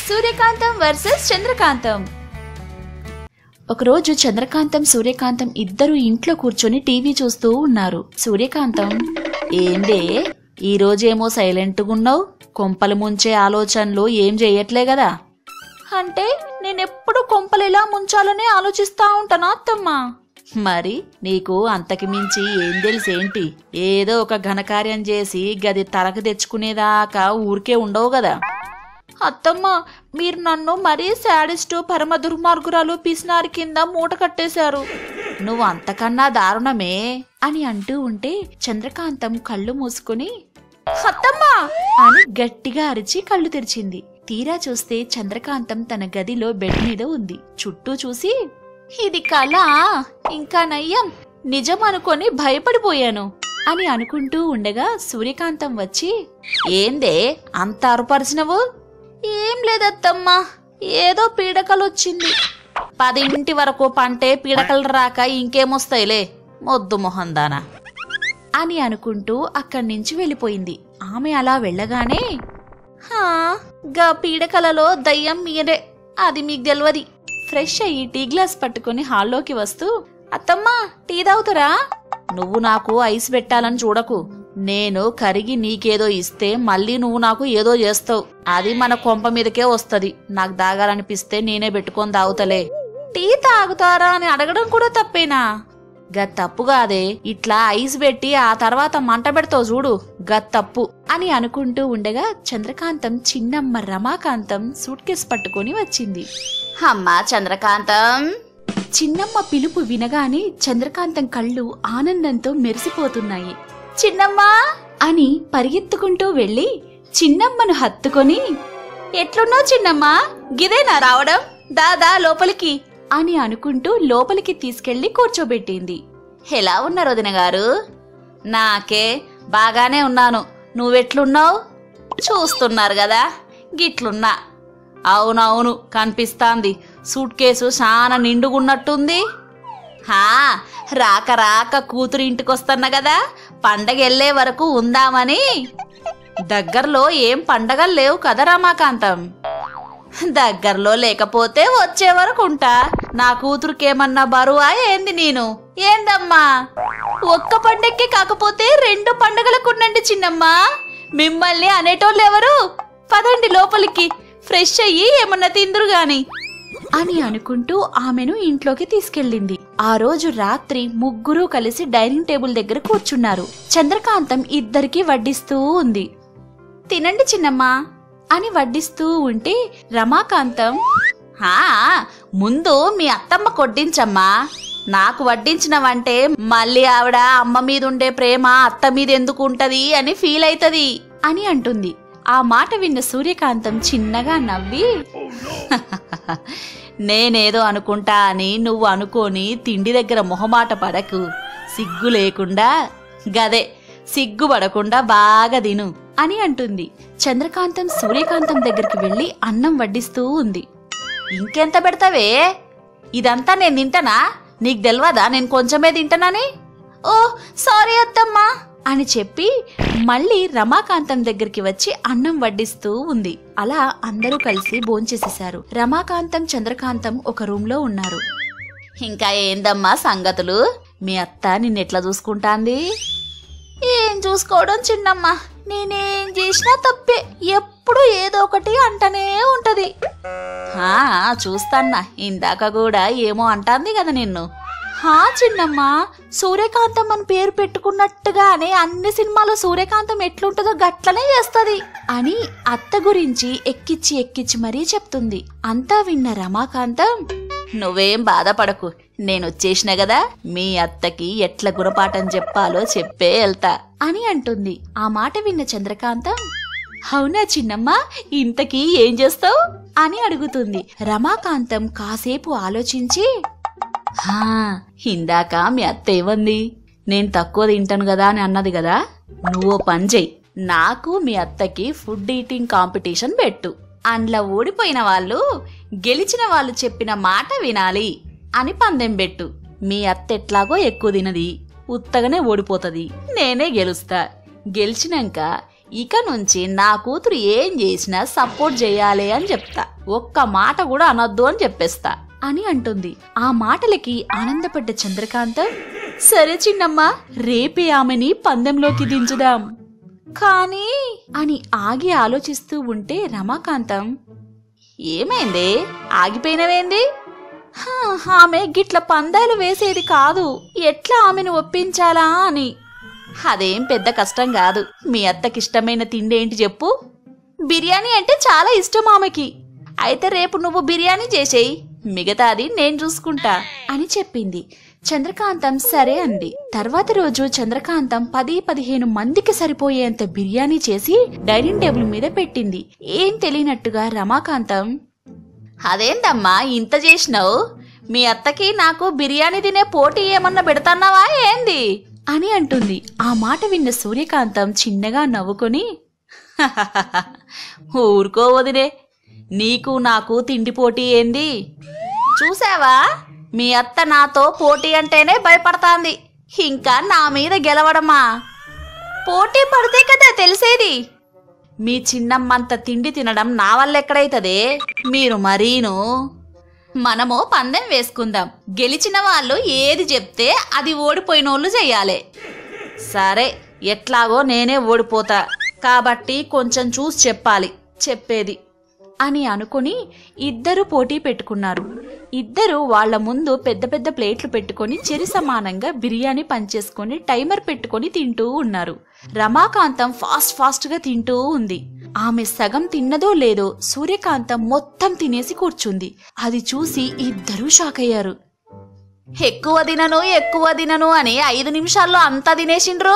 సూర్యకాంతం versus చంద్రకాంతం ఒకరోజు చంద్రకాంతం సూర్యకాంతం ఇద్దరు ఇంట్లో కూర్చొని టీవీ చూస్తూ ఉన్నారు సూర్యకాంతం ఏందే ఈ రోజేమో సైలెంట్గా ఉన్నావు కొంపలు ముంచే ఆలోచనలు ఏం చెయ్యట్లే కదా అంటే నేనెప్పుడు కొంపలు ఎలా ముంచాలనే ఆలోచిస్తా ఉంటానా అత్తమ్మా మరి నీకు అంతకి మించి ఏం తెలిసేంటి ఏదో ఒక ఘనకార్యం చేసి గది తలకు తెచ్చుకునేదాకా ఊరికే ఉండవు కదా అత్తమ్మ మీరు నన్ను మరీ శాడిస్టు పరమ దుర్మార్గురాలు పిసినారి కింద మూట కట్టేశారు నువ్వు అంతకన్నా దారుణమే అని అంటూ ఉంటే చంద్రకాంతం కళ్ళు మూసుకుని అత్తమ్మా అని గట్టిగా అరిచి కళ్ళు తెరిచింది తీరా చూస్తే చంద్రకాంతం తన గదిలో బెడ్ మీద ఉంది చుట్టూ చూసి ఇది కళ ఇంకా నయ్యం నిజం అనుకొని భయపడిపోయాను అని అనుకుంటూ ఉండగా సూర్యకాంతం వచ్చి ఏందే అంత అరుపరిచినవు ఏం లేదత్తమ్మా ఏదో పీడకలొచ్చింది పదింటి వరకు పంటే పీడకలు రాక ఇంకేమొస్తాయిలే మొద్దు మొహందానా అని అనుకుంటూ అక్కడి నుంచి వెళ్ళిపోయింది ఆమె అలా వెళ్ళగానే హా గా పీడకలలో దయ్యం మీరే అది మీకు తెలియదు ఫ్రెష్ అయ్యి టీ గ్లాస్ పట్టుకుని హాల్లోకి వస్తూ అత్తమ్మా టీ తాగుతారా నువ్వు నాకు ఐస్ పెట్టాలని చూడకు నేను కరిగి నీకేదో ఇస్తే మళ్ళీ నువ్వు నాకు ఏదో చేస్తావు అది మన కొంప మీదకే వస్తది నాకు దాగాలనిపిస్తే నేనే పెట్టుకొని తాగుతలే టీ తాగుతారా అని అడగడం కూడా తప్పేనా గత్ తప్పు కాదే ఇట్లా ఐస్ పెట్టి ఆ తర్వాత మంట పెడతావు చూడు గత్ తప్పు అని అనుకుంటూ ఉండగా చంద్రకాంతం చిన్నమ్మ రమాకాంతం సూట్ కేస్ పట్టుకొని వచ్చింది అమ్మా చంద్రకాంతం చిన్నమ్మ పిలుపు వినగానే చంద్రకాంతం కళ్ళు ఆనందంతో మెరిసిపోతున్నాయి చిన్నమ్మా అని పరిగెత్తుకుంటూ వెళ్ళి చిన్నమ్మను హత్తుకొని ఎట్లున్నావు చిన్నమ్మా గిదేనా రావడం దాదా లోపలికి అని అనుకుంటూ లోపలికి తీసుకెళ్లి కూర్చోబెట్టింది ఎలా ఉన్నారు వదిన గారు నాకే బాగానే ఉన్నాను నువ్వెట్లున్నావు చూస్తున్నారు కదా గిట్లున్నా అవునవును కనిపిస్తాంది సూట్ కేసు చాలా నిండుగున్నట్టుంది హా రాక రాక కూతురు ఇంటికొస్తున్నా కదా పండగ వెళ్ళే వరకు ఉందామని దగ్గరలో ఏం పండగలు లేవు కదా రమాకాంతం దగ్గరలో లేకపోతే వచ్చే వరకు ఉంటా నా కూతురుకేమన్నా బరువా ఏంది నేను ఏందమ్మా ఒక్క పండక్కి కాకపోతే రెండు పండగలకు ఉండండి చిన్నమ్మా మిమ్మల్ని అనేటోళ్ళు ఎవరు పదండి లోపలికి ఫ్రెష్ అయ్యి ఏమన్నా తిందురు గాని అని అనుకుంటూ ఆమెను ఇంట్లోకి తీసుకెళ్ళింది ఆ రోజు రాత్రి ముగ్గురు కలిసి డైనింగ్ టేబుల్ దగ్గర కూర్చున్నారు చంద్రకాంతం ఇద్దరికి వడ్డిస్తూ ఉంది తినండి చిన్నమ్మా అని వడ్డిస్తూ ఉంటే రమాకాంతం హా ముందు మీ అత్తమ్మ కొడ్డించమ్మా నాకు వడ్డించినవంటే మళ్ళీ ఆవిడ అమ్మ మీద ఉండే ప్రేమ అత్త మీద ఎందుకు ఉంటది అని ఫీల్ అయితది అని అంటుంది ఆ మాట విన్న సూర్యకాంతం చిన్నగా నవ్వి నేనేదో అనుకుంటా అని నువ్వు అనుకోని తిండి దగ్గర మొహమాట పడకు సిగ్గు లేకుండా గదే సిగ్గు పడకుండా బాగా తిను అని అంటుంది చంద్రకాంతం సూర్యకాంతం దగ్గరికి వెళ్లి అన్నం వడ్డిస్తూ ఉంది ఇంకెంత పెడతావే ఇదంతా నేను తింటానా నీకు తెలవదా నేను కొంచెమే తింటానని ఓ సారీ అత్తమ్మా అని చెప్పి మళ్ళీ రమాకాంతం దగ్గరికి వచ్చి అన్నం వడ్డిస్తూ ఉంది అలా అందరూ కలిసి భోంచేసేశారు రమాకాంతం చంద్రకాంతం ఒక రూమ్ లో ఉన్నారు ఇంకా ఏందమ్మా సంగతులు మీ అత్త నిన్నెట్లా చూసుకుంటాంది ఏం చూసుకోవడం చిన్నమ్మ నేనేం చేసినా తప్పే ఎప్పుడు ఏదో ఒకటి అంటనే ఉంటది హా చూస్తాన్నా ఇందాక కూడా ఏమో అంటాంది కదా నిన్ను హా చిన్నమ్మ సూర్యకాంతం అని పేరు పెట్టుకున్నట్టుగానే అన్ని సినిమాలో సూర్యకాంతం ఎట్లుంటుందో గట్లనే చేస్తది అని అత్త గురించి ఎక్కిచ్చి ఎక్కిచ్చి మరీ చెప్తుంది అంతా విన్న రమాకాంతం నువ్వేం బాధపడకు నేను వచ్చేసిన కదా మీ అత్తకి ఎట్ల గుణపాఠం చెప్పాలో చెప్పే వెళ్తా అని అంటుంది ఆ మాట విన్న చంద్రకాంతం అవునా చిన్నమ్మ ఇంతకీ ఏం చేస్తావు అని అడుగుతుంది రమాకాంతం కాసేపు ఆలోచించి హా ఇందాక మీ అత్త ఏమంది నేను తక్కువ తింటాను కదా అని అన్నది కదా నువ్వు పని చెయ్యి నాకు మీ అత్తకి ఫుడ్ ఈటింగ్ కాంపిటీషన్ పెట్టు అందులో ఓడిపోయిన వాళ్ళు గెలిచిన వాళ్ళు చెప్పిన మాట వినాలి అని పందెం పెట్టు మీ అత్త ఎట్లాగో ఎక్కువ తినది ఉత్తగానే ఓడిపోతది నేనే గెలుస్తా గెలిచినాక ఇక నుంచి నా కూతురు ఏం చేసినా సపోర్ట్ చేయాలి అని చెప్తా ఒక్క మాట కూడా అనొద్దు అని చెప్పేస్తా అని అంటుంది ఆ మాటలకి ఆనందపడ్డ చంద్రకాంతం సరే చిన్నమ్మ రేపే ఆమెని పందెంలోకి దించుదాం కానీ అని ఆగి ఆలోచిస్తూ ఉంటే రమాకాంతం ఏమైంది ఆగిపోయినవేంది హా, ఆమె గిట్ల పందాలు వేసేది కాదు ఎట్లా ఆమెను ఒప్పించాలా అని అదేం పెద్ద కష్టం కాదు మీ అత్తకిష్టమైన తిండి ఏంటి చెప్పు బిర్యానీ అంటే చాలా ఇష్టం ఆమెకి అయితే రేపు నువ్వు బిర్యానీ చేసేయి మిగతాది నేను చూసుకుంటా అని చెప్పింది చంద్రకాంతం సరే అంది తర్వాత రోజు చంద్రకాంతం పది పదిహేను మందికి సరిపోయేంత బిర్యానీ చేసి డైనింగ్ టేబుల్ మీద పెట్టింది ఏం తెలియనట్టుగా రమాకాంతం అదేంటమ్మా ఇంత చేసినావు మీ అత్తకి నాకు బిర్యానీ తినే పోటీ ఏమన్నా పెడతాన్నావా ఏంది అని అంటుంది ఆ మాట విన్న సూర్యకాంతం చిన్నగా నవ్వుకొని ఊరుకో వదిలే నీకు నాకు తిండి పోటీ ఏంది చూసావా మీ అత్త నాతో పోటీ అంటేనే భయపడతాంది ఇంకా నా మీద గెలవడమా పోటీ పడితే కదా తెలిసేది మీ చిన్నమ్మంత తిండి తినడం నా వల్ల ఎక్కడైతదే మీరు మరీను మనము పందెం వేసుకుందాం గెలిచిన వాళ్ళు ఏది చెప్తే అది ఓడిపోయినోళ్ళు చెయ్యాలి సరే ఎట్లాగో నేనే ఓడిపోతా కాబట్టి కొంచెం చూసి చెప్పాలి చెప్పేది అని అనుకుని ఇద్దరు పోటీ పెట్టుకున్నారు ఇద్దరు వాళ్ళ ముందు పెద్ద పెద్ద ప్లేట్లు పెట్టుకొని చెరి సమానంగా బిర్యానీ పంచేసుకొని టైమర్ పెట్టుకొని తింటూ ఉన్నారు రమాకాంతం ఫాస్ట్ ఫాస్ట్ గా తింటూ ఉంది ఆమె సగం తిన్నదో లేదో సూర్యకాంతం మొత్తం తినేసి కూర్చుంది అది చూసి ఇద్దరూ షాక్ అయ్యారు ఎక్కువ తినను ఎక్కువ తినను అని ఐదు నిమిషాల్లో అంతా తినేసిండ్రు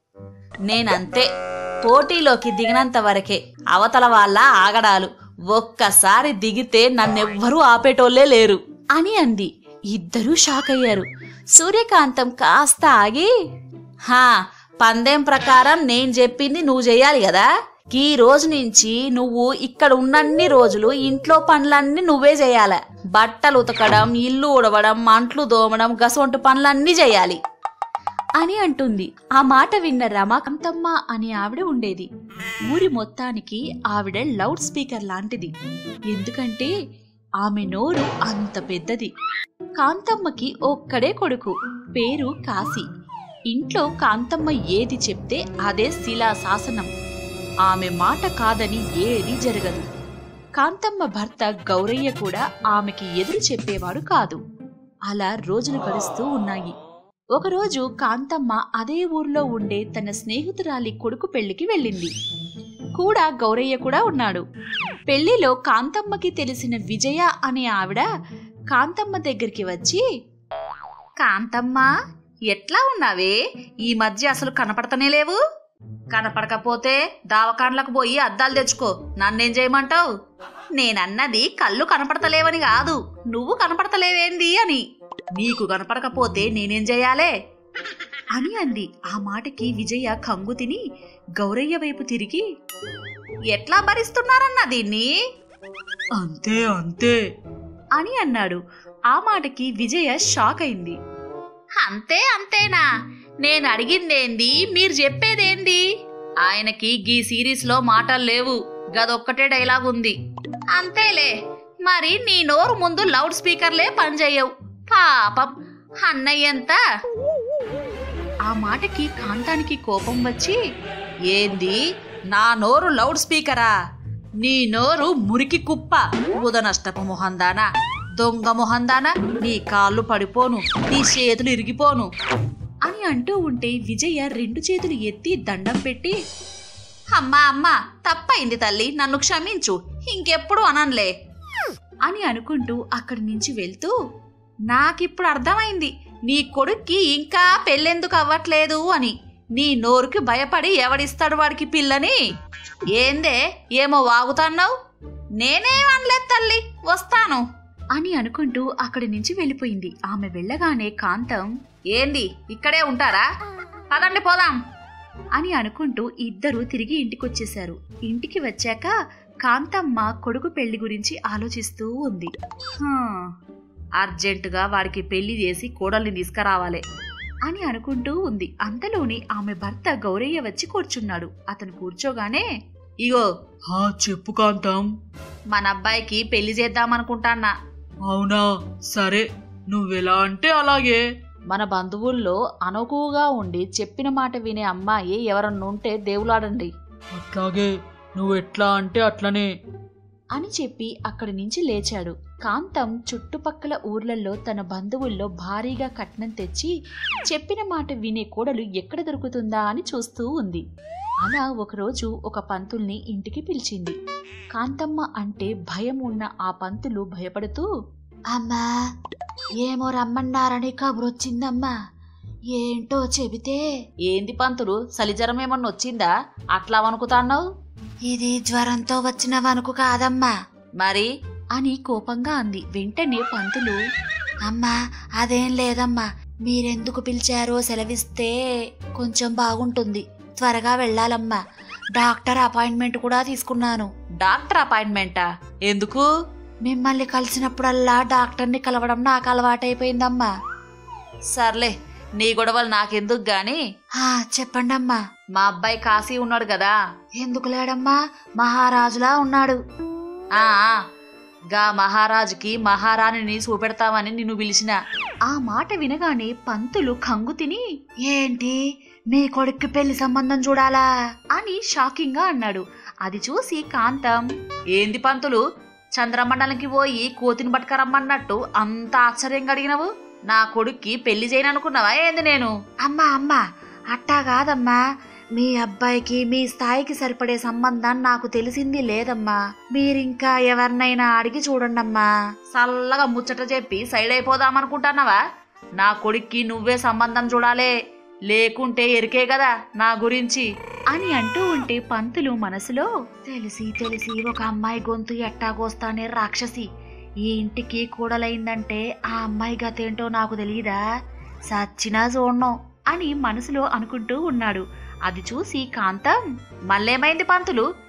నేనంతే పోటీలోకి దిగినంత వరకే అవతల వాళ్ళ ఆగడాలు ఒక్కసారి దిగితే నన్నెవ్వరూ ఆపేటోళ్లే లేరు అని అంది ఇద్దరూ షాక్ అయ్యారు సూర్యకాంతం కాస్త ఆగి హా పందెం ప్రకారం నేను చెప్పింది నువ్వు చెయ్యాలి కదా ఈ రోజు నుంచి నువ్వు ఇక్కడ ఉన్నన్ని రోజులు ఇంట్లో పనులన్నీ నువ్వే చేయాల బట్టలు ఉతకడం ఇల్లు ఉడవడం అంట్లు దోమడం గసొంటి పనులన్నీ చేయాలి అని అంటుంది ఆ మాట విన్న రమాకాంతమ్మ అని ఆవిడ ఉండేది ఊరి మొత్తానికి ఆవిడ లౌడ్ స్పీకర్ లాంటిది ఎందుకంటే ఆమె నోరు అంత పెద్దది కాంతమ్మకి ఒక్కడే కొడుకు పేరు కాశీ ఇంట్లో కాంతమ్మ ఏది చెప్తే అదే శిలా శాసనం ఆమె మాట కాదని ఏది జరగదు కాంతమ్మ భర్త గౌరయ్య కూడా ఆమెకి ఎదురు చెప్పేవాడు కాదు అలా రోజులు గడుస్తూ ఉన్నాయి ఒకరోజు కాంతమ్మ అదే ఊర్లో ఉండే తన స్నేహితురాలి కొడుకు పెళ్లికి వెళ్ళింది కూడా గౌరయ్య కూడా ఉన్నాడు పెళ్లిలో కాంతమ్మకి తెలిసిన విజయ అనే ఆవిడ కాంతమ్మ దగ్గరికి వచ్చి కాంతమ్మ ఎట్లా ఉన్నావే ఈ మధ్య అసలు కనపడతనే లేవు కనపడకపోతే దావకాండ్లకు పోయి అద్దాలు తెచ్చుకో నన్నేం చేయమంటావు నేనన్నది కళ్ళు కనపడతలేవని కాదు నువ్వు కనపడతలేవేంది అని నీకు కనపడకపోతే నేనేం చేయాలే అని అంది ఆ మాటకి విజయ కంగు తిని గౌరయ్య వైపు తిరిగి ఎట్లా భరిస్తున్నారన్నా దీన్ని అంతే అంతే అని అన్నాడు ఆ మాటకి విజయ షాక్ అయింది అంతే అంతేనా నేను అడిగిందేంది మీరు చెప్పేదేంది ఆయనకి గీ సిరీస్ లో మాటలు లేవు గదొక్కటే డైలాగ్ ఉంది అంతేలే మరి నీ నోరు ముందు లౌడ్ స్పీకర్లే పనిచేయవు పాపం అన్నయ్యంత ఆ మాటకి కాంతానికి కోపం వచ్చి ఏంది నా నోరు లౌడ్ స్పీకరా నీ నోరు మురికి కుప్ప ఉదనష్టపు మొహందానా దొంగ మొహందానా నీ కాళ్ళు పడిపోను నీ చేతులు ఇరిగిపోను అని అంటూ ఉంటే విజయ రెండు చేతులు ఎత్తి దండం పెట్టి అమ్మా అమ్మా తప్పైంది తల్లి నన్ను క్షమించు ఇంకెప్పుడు అనన్లే అని అనుకుంటూ అక్కడి నుంచి వెళ్తూ నాకిప్పుడు అర్థమైంది నీ కొడుక్కి ఇంకా పెళ్ళెందుకు అవ్వట్లేదు అని నీ నోరుకి భయపడి ఎవడిస్తాడు వాడికి పిల్లని ఏందే ఏమో వాగుతాన్నావు నేనేం అనలేదు తల్లి వస్తాను అని అనుకుంటూ అక్కడి నుంచి వెళ్ళిపోయింది ఆమె వెళ్ళగానే కాంతం ఏంది ఇక్కడే ఉంటారా పదండి పోదాం అని అనుకుంటూ ఇద్దరూ తిరిగి ఇంటికొచ్చేశారు ఇంటికి వచ్చాక కాంతమ్మ కొడుకు పెళ్లి గురించి ఆలోచిస్తూ ఉంది "హా, అర్జెంటుగా వాడికి పెళ్లి చేసి కోడల్ని తీసుకురావాలి అని అనుకుంటూ ఉంది అంతలోని ఆమె భర్త గౌరయ్య వచ్చి కూర్చున్నాడు అతను కూర్చోగానే ఇగో హా చెప్పు కాంతం మన అబ్బాయికి పెళ్లి చేద్దామనుకుంటాన్నా అవునా సరే నువ్వెలా అంటే అలాగే మన బంధువుల్లో అనుకువగా ఉండి చెప్పిన మాట వినే అమ్మాయి ఎవరన్నుంటే దేవులాడండి అట్లాగే నువ్వు ఎట్లా అంటే అట్లనే అని చెప్పి అక్కడి నుంచి లేచాడు కాంతం చుట్టుపక్కల ఊర్లలో తన బంధువుల్లో భారీగా కట్నం తెచ్చి చెప్పిన మాట వినే కోడలు ఎక్కడ దొరుకుతుందా అని చూస్తూ ఉంది అలా ఒకరోజు ఒక పంతుల్ని ఇంటికి పిలిచింది కాంతమ్మ అంటే భయం ఉన్న ఆ పంతులు భయపడుతూ అమ్మా ఏమో రమ్మన్నారని కబురొచ్చిందమ్మా ఏంటో చెబితే ఏంది పంతులు సలిజరం ఏమన్నా వచ్చిందా అట్లా వణుకుతాన్నావు ఇది జ్వరంతో వచ్చిన వణుకు కాదమ్మా మరి అని కోపంగా అంది వెంటనే పంతులు అమ్మా అదేం లేదమ్మా మీరెందుకు పిలిచారో సెలవిస్తే కొంచెం బాగుంటుంది త్వరగా వెళ్ళాలమ్మా డాక్టర్ అపాయింట్మెంట్ కూడా తీసుకున్నాను డాక్టర్ అపాయింట్మెంటా ఎందుకు మిమ్మల్ని కలిసినప్పుడల్లా డాక్టర్ని కలవడం నాకు అలవాటైపోయిందమ్మా సర్లే నీ గొడవలు నాకెందుకు గాని చెప్పండమ్మా మా అబ్బాయి కాశీ ఉన్నాడు కదా ఎందుకు లేడమ్మా మహారాజులా ఉన్నాడు ఆ ఆ, గా మహారాజుకి మహారాణిని చూపెడతామని నిన్ను పిలిచిన ఆ మాట వినగానే పంతులు కంగు తిని ఏంటి మీ కొడుక్కి పెళ్లి సంబంధం చూడాలా అని షాకింగ్ గా అన్నాడు అది చూసి కాంతం ఏంది పంతులు చంద్రమండలంకి పోయి కోతిని పట్టుకరమ్మన్నట్టు అంత ఆశ్చర్యంగా అడిగినవు నా కొడుక్కి పెళ్లి చేయననుకున్నావా ఏంది నేను అమ్మా అమ్మా అట్టా కాదమ్మా మీ అబ్బాయికి మీ స్థాయికి సరిపడే సంబంధం నాకు తెలిసింది లేదమ్మా మీరింకా ఎవరినైనా అడిగి చూడండమ్మా చల్లగా ముచ్చట చెప్పి సైడ్ అయిపోదామనుకుంటున్నావా నా కొడుక్కి నువ్వే సంబంధం చూడాలే లేకుంటే ఎరికే కదా నా గురించి అని అంటూ ఉంటే పంతులు మనసులో తెలిసి తెలిసి ఒక అమ్మాయి గొంతు ఎట్టాగోస్తానే రాక్షసి ఈ ఇంటికి కూడలైందంటే ఆ అమ్మాయి గతేంటో నాకు తెలియదా సచ్చినా చూడను అని మనసులో అనుకుంటూ ఉన్నాడు అది చూసి కాంతం మళ్ళేమైంది పంతులు